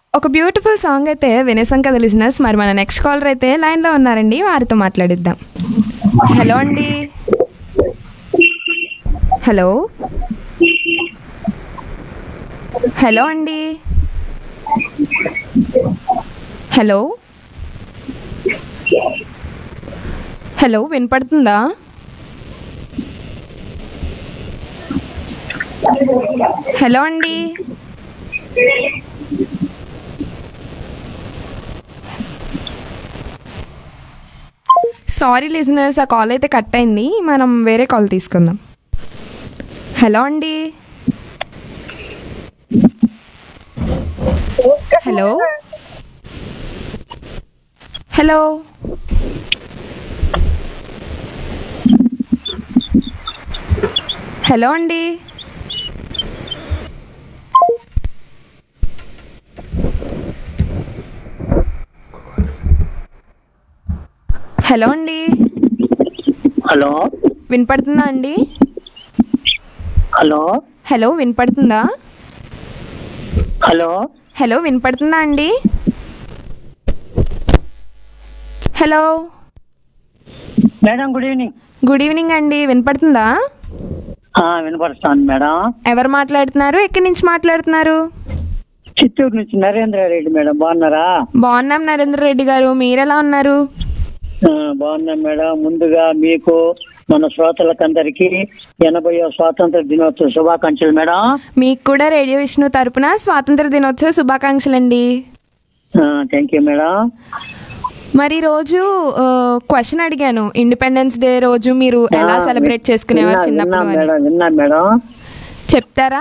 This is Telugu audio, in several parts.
ఒక బ్యూటిఫుల్ సాంగ్ అయితే వినేసాం కదా లిజినెస్ మరి మన నెక్స్ట్ కాలర్ అయితే లైన్లో ఉన్నారండి వారితో మాట్లాడిద్దాం హలో అండి హలో హలో అండి హలో హలో వినపడుతుందా హలో అండి సారీ లిజనర్స్ ఆ కాల్ అయితే కట్ అయింది మనం వేరే కాల్ తీసుకుందాం హలో అండి హలో హలో హలో అండి హలో అండి హలో వినపడుతుందా అండి హలో హలో వినపడుతుందా హలో హలో వినపడుతుందా అండి hello madam good evening good evening అండి వినపడుతుందా ఆ, వినపడుస్తాను మేడం ఎవరు మాట్లాడుతున్నారు ఎక్కడి నుంచి మాట్లాడుతున్నారు చిత్తూరు నుంచి నరేంద్ర రెడ్డి మేడం బాగున్నారా బాగున్నాం నరేంద్ర రెడ్డి గారు మీరెలా ఉన్నారు ఆ, బాగున్నాం మేడం ముందుగా మీకు మన శ్రోతలకందరికీ ఎనభైవ స్వాతంత్ర దినోత్సవ శుభాకాంక్షలు మేడం మీకు కూడా రేడియో విష్ణు తరపున స్వాతంత్ర దినోత్సవ శుభాకాంక్షలండి థ్యాంక్ యూ మేడం మరి రోజు క్వశ్చన్ అడిగాను ఇండిపెండెన్స్ డే రోజు మీరు ఎలా ఆ, సెలబ్రేట్ చేసుకునేవారు విన్నా- చిన్నప్పుడు విన్నా అని మేడం విన్నా మేడం చెప్తారా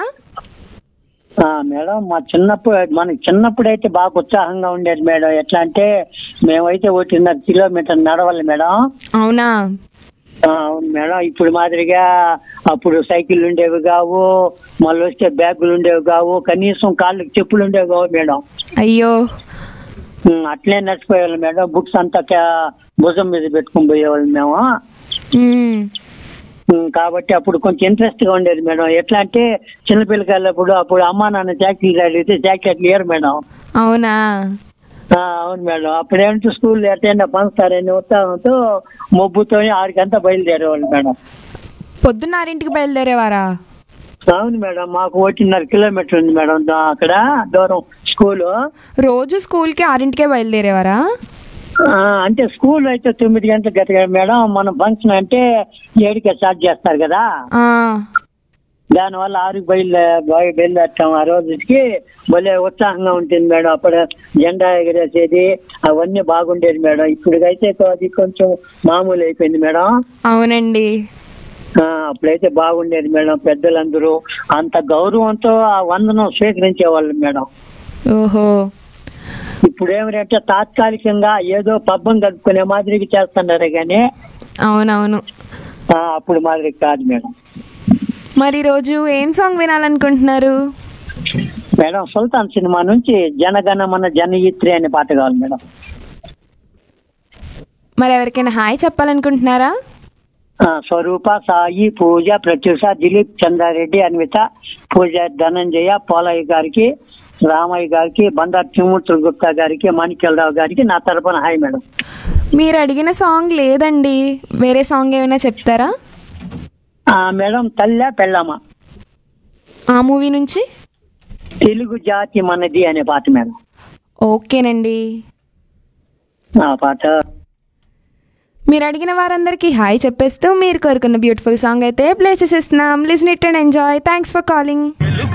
ఆ, మేడం మా చిన్నప్పుడు మనకి చిన్నప్పుడు అయితే బాగా ఉత్సాహంగా ఉండేది మేడం ఎట్లా అంటే మేమైతే ఒకటిన్నర కిలోమీటర్ నడవాలి మేడం అవునా ఆ, అవును మేడం ఇప్పుడు మాదిరిగా అప్పుడు సైకిల్ ఉండేవి కావు మళ్ళీ వస్తే బ్యాగులు ఉండేవి కావు కనీసం కాళ్ళకి చెప్పులు ఉండేవి కావు మేడం అయ్యో ఉమ్, అట్లే నడిచిపోయేవాళ్ళం మేడం బుక్స్ అంతా కా- భుజం మీద పెట్టుకుని పోయేవాళ్ళం మేము మ్మ్. ఉమ్, కాబట్టి అప్పుడు కొంచెం ఇంట్రెస్ట్ గా ఉండేది మేడం ఎట్లా అంటే చిన్నపిల్లకాయలప్పుడు అప్పుడు అమ్మా నాన్న జాకెట్లు అడిగితే జాకెట్లు ఇయ్యరు మేడం అవునా ఆ, అవును మేడం అప్పుడేంటూ స్కూల్ ఎట్టైనా పంచుతారని ఉత్సాహంతో మొబ్బుతో ఆరికంతా బయలుదేరేవాళ్ళు మేడం పొద్దున్న ఆరింటికి బయలుదేరేవారా అవును మేడం మాకు ఒకటిన్నర కిలోమీటర్ ఉంది మేడం దా- అక్కడ దూరం స్కూలు రోజు స్కూల్కి ఆరింటికే బయలుదేరేవారా ఆ, అంటే స్కూల్ అయితే తొమ్మిది గంటలకు గట్ట మేడం మన ఫంక్షన్ అంటే ఏడుకే స్టార్ట్ చేస్తారు కదా ఆ, దానివల్ల ఆరుకు బయలు బయ- బయలుదేరతాం ఆ రోజుకి భలే ఉత్సాహంగా ఉంటుంది మేడం అప్పుడు జెండా ఎగరేసేది అవన్నీ బాగుండేది మేడం ఇప్పుడుకైతే అది కొంచెం మామూలు అయిపోయింది మేడం అవునండి ఆ, అప్పుడైతే బాగుండేది మేడం పెద్దలందరూ అంత గౌరవంతో ఆ వందనం స్వీకరించేవాళ్ళు మేడం ఓహో ఇప్పుడు ఏమిటంటే తాత్కాలికంగా ఏదో పబ్బం గడుపుకునే మాదిరికి చేస్తున్నారు కానీ అవునవును ఆ, అప్పుడు మాదిరి కాదు మేడం మరి రోజు ఏం సాంగ్ వినాలనుకుంటున్నారు మేడం సుల్తాన్ సినిమా నుంచి జనగణమన జనయిత్రి అనే పాట కావాలి మేడం మరి ఎవరికైనా హాయ్ చెప్పాలనుకుంటున్నారా ఆ, స్వరూప సాయి పూజ ప్రత్యూష దిలీప్ చంద్రారెడ్డి అన్విత పూజ ధనంజయ పోలయ్య గారికి రామయ్య గారికి బండారు తిమ్మూర్తుల గుప్తా గారికి మాణిక్యలరావు గారికి నా తరపున హాయ్ మేడం మీరు అడిగిన సాంగ్ లేదండి వేరే సాంగ్ ఏమైనా చెప్తారా ఆ, మేడం తల్లె పెళ్ళామా ఆ మూవీ నుంచి తెలుగు జాతి మనది అనే పాట మేడం ఓకేనండి ఆ పాట మీరు అడిగిన వారందరికీ హాయ్ చెప్పేస్తూ మీరు కోరుకున్న బ్యూటిఫుల్ సాంగ్ అయితే ప్లే చేసేస్తున్నాం listen it and enjoy thanks for calling